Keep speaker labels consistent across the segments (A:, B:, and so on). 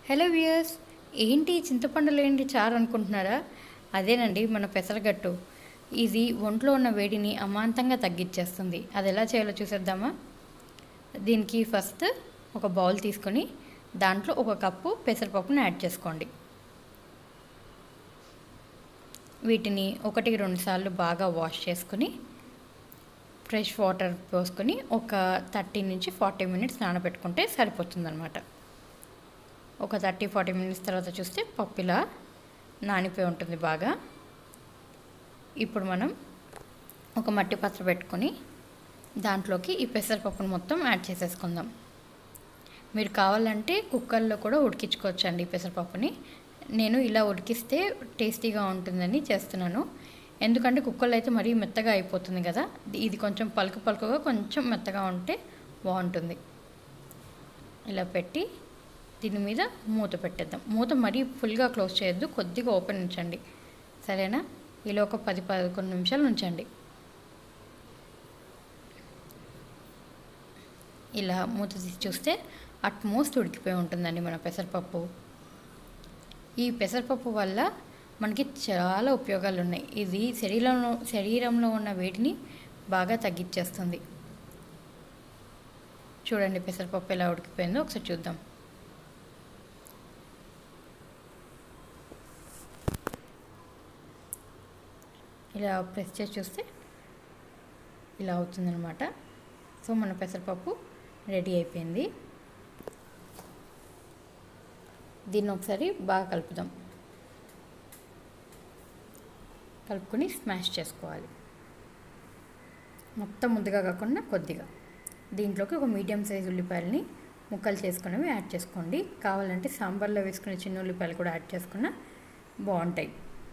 A: hello viewers ఏంటి చింతపండులు ఏంటి చారు అనుకుంటున్నారా అదేనండి మన పెసరగట్టు ఇది ఒంట్లో ఉన్న వేడిని అమాంతంగా తగ్గించేస్తుంది అది ఎలా చేయాలో చూసేద్దామా దీనికి ఫస్ట్ ఒక బౌల్ తీసుకొని దాంట్లో ఒక కప్పు పెసరపప్పుని యాడ్ చేసుకోండి వీటిని ఒకటి రెండు సార్లు బాగా వాష్ చేసుకుని ఫ్రెష్ వాటర్ పోసుకొని ఒక థర్టీ నుంచి ఫార్టీ మినిట్స్ నానబెట్టుకుంటే సరిపోతుందన్నమాట ఒక థర్టీ ఫార్టీ మినిట్స్ తర్వాత చూస్తే పప్పు ఇలా నానిపోయి ఉంటుంది బాగా ఇప్పుడు మనం ఒక మట్టి పాత్ర పెట్టుకొని దాంట్లోకి ఈ పెసరపప్పును మొత్తం యాడ్ చేసేసుకుందాం మీరు కావాలంటే కుక్కర్లో కూడా ఉడికించుకోవచ్చు అండి ఈ పెసరపప్పుని నేను ఇలా ఉడికిస్తే టేస్టీగా ఉంటుందని చేస్తున్నాను ఎందుకంటే కుక్కర్లో అయితే మరీ మెత్తగా అయిపోతుంది కదా ఇది కొంచెం పలుకు పలుకుగా కొంచెం మెత్తగా ఉంటే బాగుంటుంది ఇలా పెట్టి దీని మీద మూత పెట్టేద్దాం మూత మరీ ఫుల్గా క్లోజ్ చేయొద్దు కొద్దిగా ఓపెన్ ఉంచండి సరేనా ఇలా ఒక పది పదకొండు నిమిషాలు ఉంచండి ఇలా మూత తీసి చూస్తే అట్మోస్ట్ ఉడికిపోయి ఉంటుందండి మన పెసరపప్పు ఈ పెసరపప్పు వల్ల మనకి చాలా ఉపయోగాలు ఉన్నాయి ఇది శరీరంలో శరీరంలో ఉన్న వేడిని బాగా తగ్గించేస్తుంది చూడండి పెసరపప్పు ఎలా ఉడికిపోయిందో ఒకసారి చూద్దాం ఇలా ప్రెస్ చేసి చూస్తే ఇలా అవుతుందన్నమాట సో మన పెసరపప్పు రెడీ అయిపోయింది దీన్ని ఒకసారి బాగా కలుపుదాం కలుపుకొని స్మాష్ చేసుకోవాలి మొత్తం ముద్దగా కాకుండా కొద్దిగా దీంట్లోకి ఒక మీడియం సైజ్ ఉల్లిపాయలని ముక్కలు చేసుకున్నవి యాడ్ చేసుకోండి కావాలంటే సాంబార్లో వేసుకునే చిన్న ఉల్లిపాయలు కూడా యాడ్ చేసుకున్న బాగుంటాయి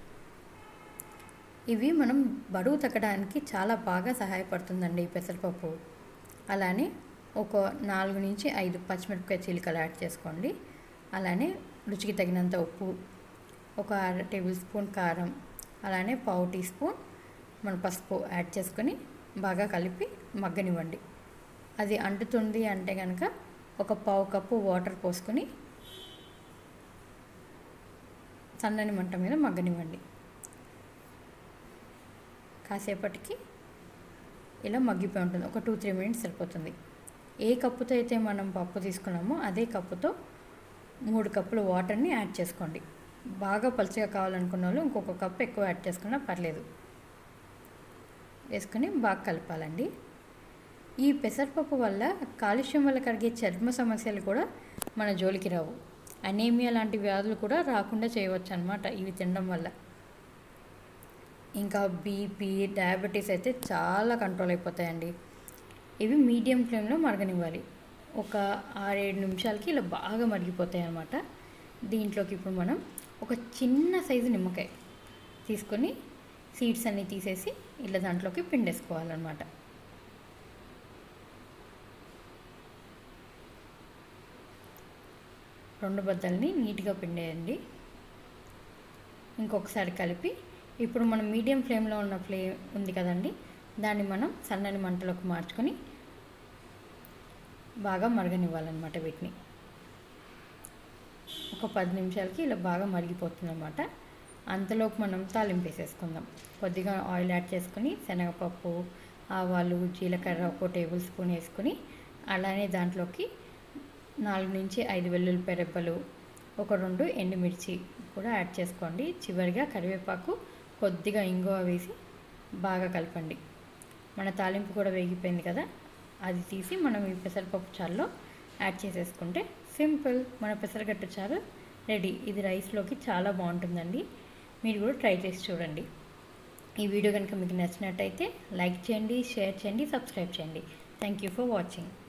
A: ఇవి మనం బరువు తగ్గడానికి చాలా బాగా సహాయపడుతుందండి ఈ పెసరపప్పు అలానే ఒక నాలుగు నుంచి ఐదు పచ్చిమిరపకాయ చీలికలు యాడ్ చేసుకోండి అలానే రుచికి తగినంత ఉప్పు ఒక అర టేబుల్ స్పూన్ కారం అలానే పావు టీ స్పూన్ మన పసుపు యాడ్ చేసుకొని బాగా కలిపి మగ్గనివ్వండి అది అంటుతుంది అంటే కనుక ఒక పావు కప్పు వాటర్ పోసుకొని సన్నని మంట మీద మగ్గనివ్వండి కాసేపటికి ఇలా మగ్గిపోయి ఉంటుంది ఒక టూ త్రీ మినిట్స్ సరిపోతుంది ఏ కప్పుతో అయితే మనం పప్పు తీసుకున్నామో అదే కప్పుతో మూడు కప్పులు వాటర్ని యాడ్ చేసుకోండి బాగా పలుచగా కావాలనుకున్న వాళ్ళు ఇంకొక కప్పు ఎక్కువ యాడ్ చేసుకున్నా పర్లేదు వేసుకొని బాగా కలపాలండి ఈ పెసరపప్పు వల్ల కాలుష్యం వల్ల కలిగే చర్మ సమస్యలు కూడా మన జోలికి రావు అనేమియా లాంటి వ్యాధులు కూడా రాకుండా చేయవచ్చు అనమాట ఇవి తినడం వల్ల ఇంకా బీపీ డయాబెటీస్ అయితే చాలా కంట్రోల్ అయిపోతాయండి ఇవి మీడియం ఫ్లేమ్లో మరగనివ్వాలి ఒక ఆరేడు నిమిషాలకి ఇలా బాగా మరిగిపోతాయి అన్నమాట దీంట్లోకి ఇప్పుడు మనం ఒక చిన్న సైజు నిమ్మకాయ తీసుకొని సీడ్స్ అన్నీ తీసేసి ఇలా దాంట్లోకి పిండేసుకోవాలన్నమాట రెండు బద్దల్ని నీట్గా పిండేయండి ఇంకొకసారి కలిపి ఇప్పుడు మనం మీడియం ఫ్లేమ్లో ఉన్న ఫ్లేమ్ ఉంది కదండి దాన్ని మనం సన్నని మంటలోకి మార్చుకొని బాగా మరగనివ్వాలన్నమాట వీటిని ఒక పది నిమిషాలకి ఇలా బాగా మరిగిపోతుంది అనమాట అంతలోపు మనం తాలింపు వేసేసుకుందాం కొద్దిగా ఆయిల్ యాడ్ చేసుకొని శనగపప్పు ఆవాలు జీలకర్ర ఒక టేబుల్ స్పూన్ వేసుకొని అలానే దాంట్లోకి నాలుగు నుంచి ఐదు వెల్లుల్లిపాయ రెబ్బలు ఒక రెండు ఎండుమిర్చి కూడా యాడ్ చేసుకోండి చివరిగా కరివేపాకు కొద్దిగా ఇంగువ వేసి బాగా కలపండి మన తాలింపు కూడా వేగిపోయింది కదా అది తీసి మనం ఈ పెసరపప్పు చారులో యాడ్ చేసేసుకుంటే సింపుల్ మన పెసరగట్టు చారు రెడీ ఇది రైస్లోకి చాలా బాగుంటుందండి మీరు కూడా ట్రై చేసి చూడండి ఈ వీడియో కనుక మీకు నచ్చినట్టయితే లైక్ చేయండి షేర్ చేయండి సబ్స్క్రైబ్ చేయండి థ్యాంక్ యూ ఫర్ వాచింగ్